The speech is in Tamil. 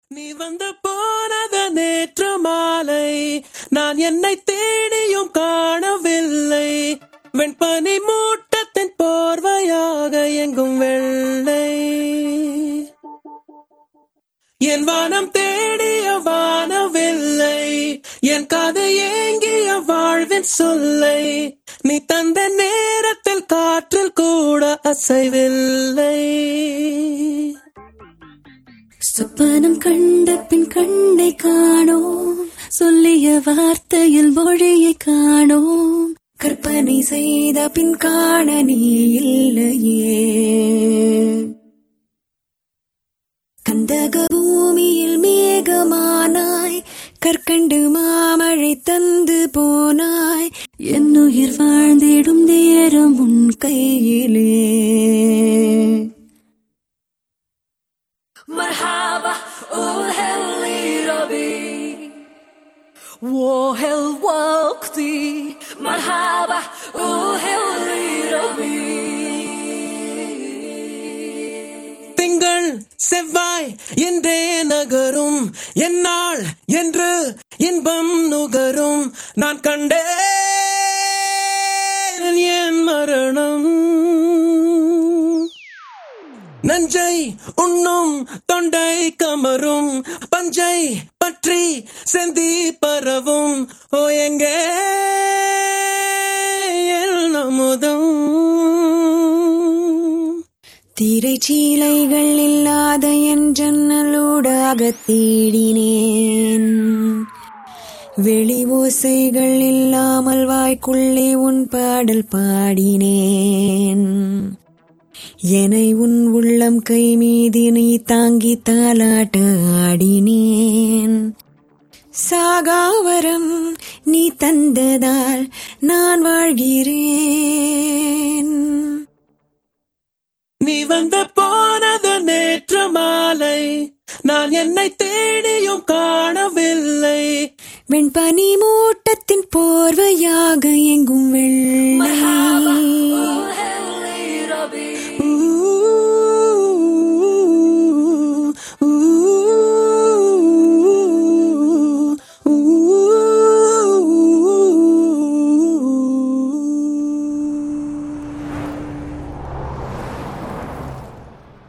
நீ வந்து போனது நேற்று மாலை நான் என்னை தேடியும் காணவில்லை வெண்பனி மூட்டத்தின் போர்வையாக எங்கும் வெள்ளை என் வானம் தேடிய வானவில்லை என் காது ஏங்கிய வாழ்வின் சொல்லை நீ தந்த நேரத்தில் காற்றில் கூட அசைவில்லை சொப்பனம் கண்ட பின் கண்ணை காணோம் சொல்லிய வார்த்தையில் மொழியை காணோம் கற்பனை செய்த பின் காண நீ இல்லையே கந்தக பூமியில் மேகமானாய் கற்கண்டு மாமழை தந்து போனாய் என் உயிர் வாழ்ந்திடும் நேரம் உன் கையிலே مرحبا وهلي ربي وهل وقتي مرحبا وهلي ربي திங்கள் செவ்வாய் என்றே நகரும் என்னால் என்று இன்பம் நுகரும் நான் கண்டேன் என் மரணம் நஞ்சை உண்ணும் தொண்டை கமரும் பஞ்சை பற்றி செந்தி பரவும் ஓ எங்கே என் அமுதம் திரைச்சீலைகள் இல்லாத என் ஜன்னலூடாக தேடினேன் வெளி ஓசைகள் இல்லாமல் வாய்க்குள்ளே உன் பாடல் பாடினேன் என்னை உன் உள்ளம் கை மீது நீ தாங்கி தாலாட்ட ஆடினேன் சாகாவரம் நீ தந்ததால் நான் வாழ்கிறேன் நீ வந்து போனது நேற்று மாலை நான் என்னை தேடியும் காணவில்லை வெண்பனி மூட்டத்தின் போர்வையாக எங்கும்